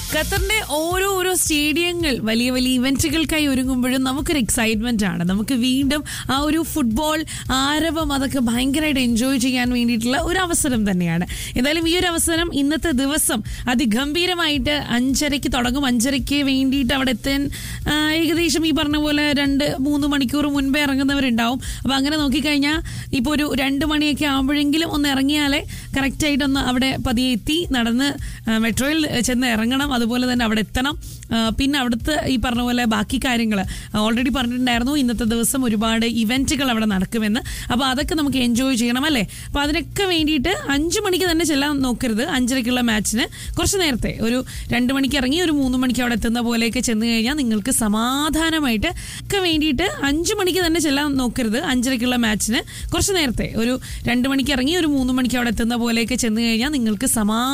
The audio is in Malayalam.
ഖത്തറിന്റെ ഓരോ ഓരോ സ്റ്റേഡിയങ്ങൾ വലിയ വലിയ ഇവന്റുകൾക്കായി ഒരുങ്ങുമ്പോഴും നമുക്കൊരു എക്സൈറ്റ്മെന്റ് ആണ് നമുക്ക് വീണ്ടും ആ ഒരു ഫുട്ബോൾ ആരവം അതൊക്കെ ഭയങ്കരമായിട്ട് എൻജോയ് ചെയ്യാൻ വേണ്ടിയിട്ടുള്ള ഒരു അവസരം തന്നെയാണ് എന്തായാലും ഈ ഒരു അവസരം ഇന്നത്തെ ദിവസം അതിഗംഭീരമായിട്ട് അഞ്ചരയ്ക്ക് തുടങ്ങും അഞ്ചരയ്ക്ക് വേണ്ടിയിട്ട് അവിടെ എത്താൻ ആ, ഏകദേശം ഈ പറഞ്ഞ പോലെ രണ്ട് മൂന്ന് മണിക്കൂർ മുൻപേ ഇറങ്ങുന്നവരുണ്ടാവും അപ്പൊ അങ്ങനെ നോക്കിക്കഴിഞ്ഞാൽ ഇപ്പോൾ ഒരു രണ്ട് മണിയൊക്കെ ആകുമ്പോഴെങ്കിലും ഒന്ന് ഇറങ്ങിയാലേ കറക്റ്റായിട്ട് ഒന്ന് അവിടെ പതിയെ എത്തി നടന്ന് ആ, മെട്രോയിൽ ചെന്ന് ഇറങ്ങണം അതുപോലെ തന്നെ അവിടെ എത്തണം ആ, പിന്നെ അവിടുത്തെ ഈ പറഞ്ഞ പോലെ ബാക്കി കാര്യങ്ങൾ ഓൾറെഡി പറഞ്ഞിട്ടുണ്ടായിരുന്നു ഇന്നത്തെ ദിവസം ഒരുപാട് ഇവന്റുകൾ അവിടെ നടക്കുമെന്ന് അപ്പോൾ അതൊക്കെ നമുക്ക് എൻജോയ് ചെയ്യണം അല്ലേ അപ്പോൾ അതിനൊക്കെ വേണ്ടിയിട്ട് അഞ്ച് മണിക്ക് തന്നെ ചെല്ലാൻ നോക്കരുത് അഞ്ചരയ്ക്കുള്ള മാച്ചിന് കുറച്ച് നേരത്തെ ഒരു രണ്ട് മണിക്ക് ഇറങ്ങി ഒരു മൂന്ന് മണിക്ക് അവിടെ എത്തുന്ന പോലെയൊക്കെ ചെന്ന് കഴിഞ്ഞാൽ നിങ്ങൾക്ക് സമാധാനമായിട്ട് ഒക്കെ വേണ്ടിയിട്ട് അഞ്ച് മണിക്ക് തന്നെ ചെല്ലാൻ നോക്കരുത് അഞ്ചരയ്ക്കുള്ള മാച്ചിന് കുറച്ച് നേരത്തെ ഒരു രണ്ട് മണിക്ക് ഇറങ്ങി ഒരു മൂന്ന് മണിക്ക് അവിടെ എത്തുന്ന പോലെയൊക്കെ ചെന്ന് കഴിഞ്ഞാൽ നിങ്ങൾക്ക് സമാ